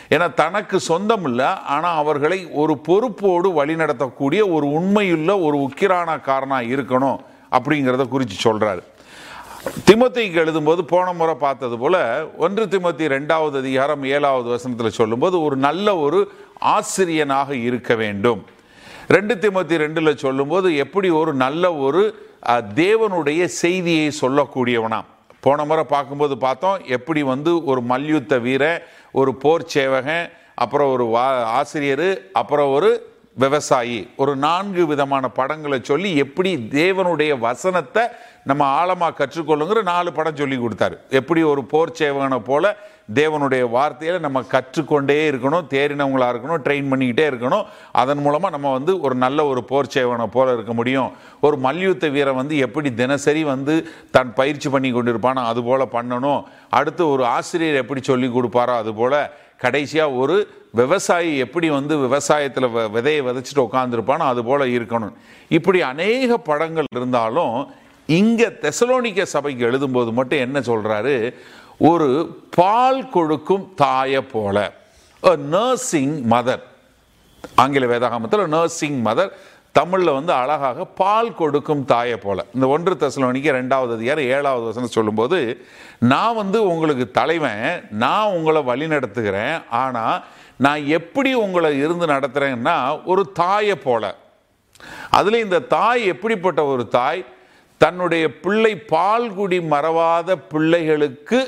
ஏன்னா தனக்கு சொந்தம் இல்லை ஆனால் அவர்களை ஒரு பொறுப்போடு வழிநடத்தக்கூடிய ஒரு உண்மையுள்ள ஒரு உக்கிரானக்காரனாக இருக்கணும் அப்படிங்கிறத குறித்து சொல்கிறாரு திமுத்திக்கு எழுதும்போது போன முறை பார்த்தது போல ஒன்று திமுத்தி ரெண்டாவது அதிகாரம் ஏழாவது வசனத்தில் சொல்லும்போது ஒரு நல்ல ஒரு ஆசிரியனாக இருக்க வேண்டும் ரெண்டு திமுத்தி ரெண்டில் சொல்லும்போது எப்படி ஒரு நல்ல ஒரு அஹ், தேவனுடைய செய்தியை சொல்லக்கூடியவனா போன முறை பார்க்கும்போது பார்த்தோம் எப்படி வந்து ஒரு மல்யுத்த வீரன் ஒரு போர் சேவகன் அப்புறம் ஒரு வா ஆசிரியர் அப்புறம் ஒரு விவசாயி ஒரு நான்கு விதமான படங்களை சொல்லி எப்படி தேவனுடைய வசனத்தை நம்ம ஆழமாக கற்றுக்கொள்ளுங்கிற நாலு படம் சொல்லி கொடுத்தாரு எப்படி ஒரு போர் சேவகனை போல தேவனுடைய வார்த்தையில நம்ம கற்றுக்கொண்டே இருக்கணும் தேறினவங்களா இருக்கணும் ட்ரெயின் பண்ணிக்கிட்டே இருக்கணும் அதன் மூலமாக நம்ம வந்து ஒரு நல்ல ஒரு போர் சேவகனை போல இருக்க முடியும் ஒரு மல்யுத்த வீரன் வந்து எப்படி தினசரி வந்து தான் பயிற்சி பண்ணி கொண்டிருப்பானோ அது போல பண்ணணும் அடுத்து ஒரு ஆசிரியர் எப்படி சொல்லி கொடுப்பாரோ அது போல கடைசியாக ஒரு விவசாயி எப்படி வந்து விவசாயத்தில் விதையை விதைச்சிட்டு உட்காந்துருப்பானோ அது போல இருக்கணும் இப்படி அநேக படங்கள் இருந்தாலும் இங்கே தெசலோனிக்க சபைக்கு எழுதும்போது மட்டும் என்ன சொல்றாரு ஒரு பால் கொடுக்கும் தாயை போல நர்சிங் மதர் ஆங்கில வேதாகமத்தில் நர்சிங் மதர் தமிழில் வந்து அழகாக பால் கொடுக்கும் தாயை போல இந்த ஒன்று தெசலோனிக்க ரெண்டாவது அதிகாரம் ஏழாவது வசனம் சொல்லும்போது நான் வந்து உங்களுக்கு தலைவன் நான் உங்களை வழி நடத்துகிறேன் ஆனால் நான் எப்படி உங்களை இருந்து நடத்துகிறேன்னா ஒரு தாயை போல அதில் இந்த தாய் எப்படிப்பட்ட ஒரு தாய் தன்னுடைய பிள்ளை பால்குடி மறவாத பிள்ளைகளுக்கு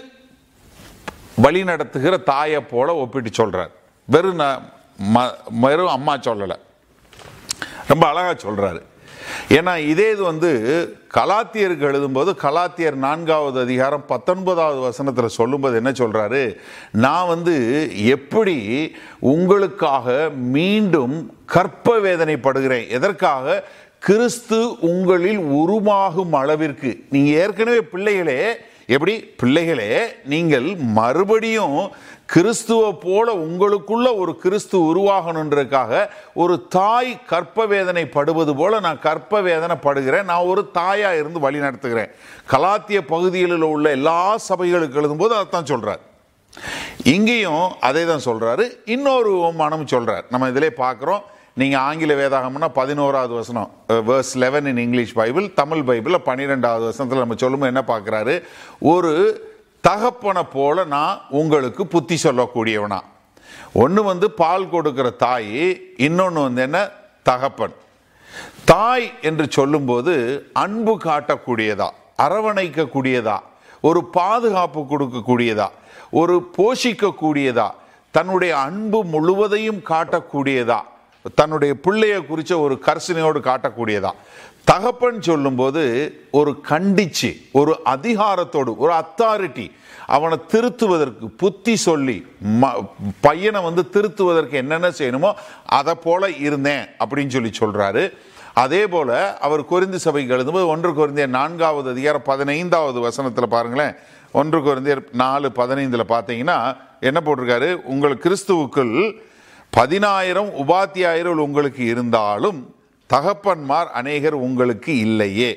வழி நடத்துகிற தாயை போல ஒப்பிட்டு சொல்றார் வெறும் ந- ம- வெறும் அம்மா சொல்லலை ரொம்ப அழகா சொல்றாரு ஏன்னா இதே இது வந்து கலாத்தியருக்கு எழுதும்போது கலாத்தியர் நான்காவது அதிகாரம் பத்தொன்பதாவது வசனத்தில் சொல்லும்போது என்ன சொல்றாரு நான் வந்து எப்படி உங்களுக்காக மீண்டும் கற்ப வேதனைப்படுகிறேன் எதற்காக கிறிஸ்து உங்களில் உருமாகும் அளவிற்கு நீங்க ஏற்கனவே பிள்ளைகளே எப்படி பிள்ளைகளே நீங்கள் மறுபடியும் கிறிஸ்துவ போல உங்களுக்குள்ள ஒரு கிறிஸ்து உருவாகணுன்றதுக்காக ஒரு தாய் கற்ப வேதனை படுவது போல நான் கற்ப வேதனை படுகிறேன் நான் ஒரு தாயா இருந்து வழி நடத்துகிறேன் கலாத்திய பகுதிகளில் உள்ள எல்லா சபைகளுக்கு எழுதும்போது அதைத்தான் சொல்றார் இங்கேயும் அதே தான் சொல்றாரு இன்னொரு ஓமானம் சொல்றார் நம்ம இதிலே பார்க்குறோம் நீங்க ஆங்கில வேதாகம்னா பதினோராவது வசனம் verse eleven in English Bible Tamil பைபிளில் பன்னிரெண்டாவது வசனத்தில் நம்ம சொல்லும்போது என்ன பார்க்குறாரு ஒரு தகப்பனை போல நான் உங்களுக்கு புத்தி சொல்லக்கூடியவனா ஒன்று வந்து பால் கொடுக்கிற தாய் இன்னொன்று வந்து என்ன தகப்பன் தாய் என்று சொல்லும்போது அன்பு காட்டக்கூடியதா அரவணைக்கக்கூடியதா ஒரு பாதுகாப்பு கொடுக்கக்கூடியதா ஒரு போஷிக்கக்கூடியதா தன்னுடைய அன்பு முழுவதையும் காட்டக்கூடியதா தன்னுடைய பிள்ளைய குறித்த ஒரு கர்சனையோடு காட்டக்கூடியதா தகப்பன் சொல்லும்போது ஒரு கண்டிச்சு ஒரு அதிகாரத்தோடு ஒரு அத்தாரிட்டி அவனை திருத்துவதற்கு புத்தி சொல்லி ம- பையனை வந்து திருத்துவதற்கு என்னென்ன செய்யணுமோ அதை போல இருந்தேன் அப்படின்னு சொல்லி சொல்றாரு அதே போல அவர் கொரிந்து சபைக்கு எழுதும்போது ஒன்று கொரிந்தியர் நான்காவது அதிகாரம் பதினைந்தாவது வசனத்தில் பாருங்களேன் ஒன்று கொரிந்தியர் நாலு பதினைந்தில் பார்த்தீங்கன்னா என்ன போட்டிருக்காரு உங்கள் கிறிஸ்துவுக்குள் பதினாயிரம் உபாத்தியாயிரம் உங்களுக்கு இருந்தாலும் தகப்பன்மார் அநேகர் உங்களுக்கு இல்லையே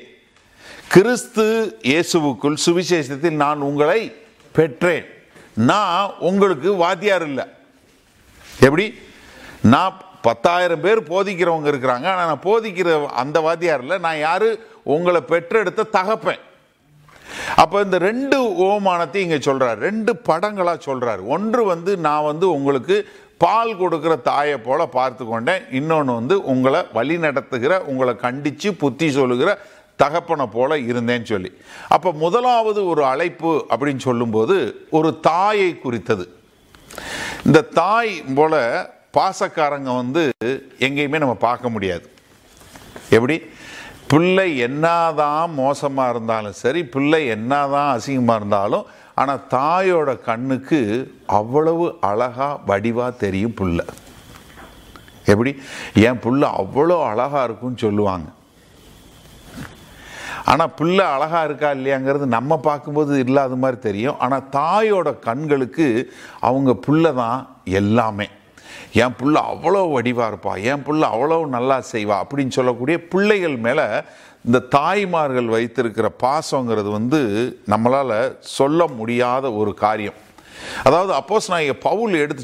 கிறிஸ்து இயேசுவுக்குள் சுவிசேஷத்தில் நான் உங்களை பெற்றேன் நான் உங்களுக்கு வாத்தியார் இல்லை எப்படி நான் பத்தாயிரம் பேர் போதிக்கிறவங்க இருக்கிறாங்க ஆனால் நான் போதிக்கிற அந்த வாத்தியார் இல்லை நான் யாரு உங்களை பெற்றெடுத்த தகப்பேன் அப்போ இந்த ரெண்டு ஓமானத்தையும் இங்கே சொல்றாரு ரெண்டு படங்களாக சொல்றாரு ஒன்று வந்து நான் வந்து உங்களுக்கு பால் கொடுக்கிற தாயை போல பார்த்து கொண்டேன் இன்னொன்று வந்து உங்களை வழி நடத்துகிற உங்களை கண்டித்து புத்தி சொல்லுகிற தகப்பனை போல இருந்தேன்னு சொல்லி அப்போ முதலாவது ஒரு அழைப்பு அப்படின்னு சொல்லும்போது ஒரு தாயை குறித்தது இந்த தாய் போல பாசக்காரங்க வந்து எங்கேயுமே நம்ம பார்க்க முடியாது எப்படி பிள்ளை என்னதான் மோசமாக இருந்தாலும் சரி பிள்ளை என்னதான் அசிங்கமாக இருந்தாலும் ஆனால் தாயோட கண்ணுக்கு அவ்வளவு அழகா வடிவா தெரியும் புள்ள எப்படி என் புள்ள அவ்வளோ அழகா இருக்கும்னு சொல்லுவாங்க ஆனால் பிள்ளை அழகா இருக்கா இல்லையாங்கிறது நம்ம பார்க்கும்போது இல்லாத மாதிரி தெரியும் ஆனால் தாயோட கண்களுக்கு அவங்க புள்ள தான் எல்லாமே என் புள்ள அவ்வளோ வடிவா இருப்பா என் புள்ள அவ்வளோ நல்லா செய்வா அப்படின்னு சொல்லக்கூடிய பிள்ளைகள் மேலே இந்த தாய்மார்கள் வைத்திருக்கிற பாசங்கிறது வந்து நம்மளால் சொல்ல முடியாத ஒரு காரியம் அதாவது அப்போஸ் நான் பவுல் எடுத்து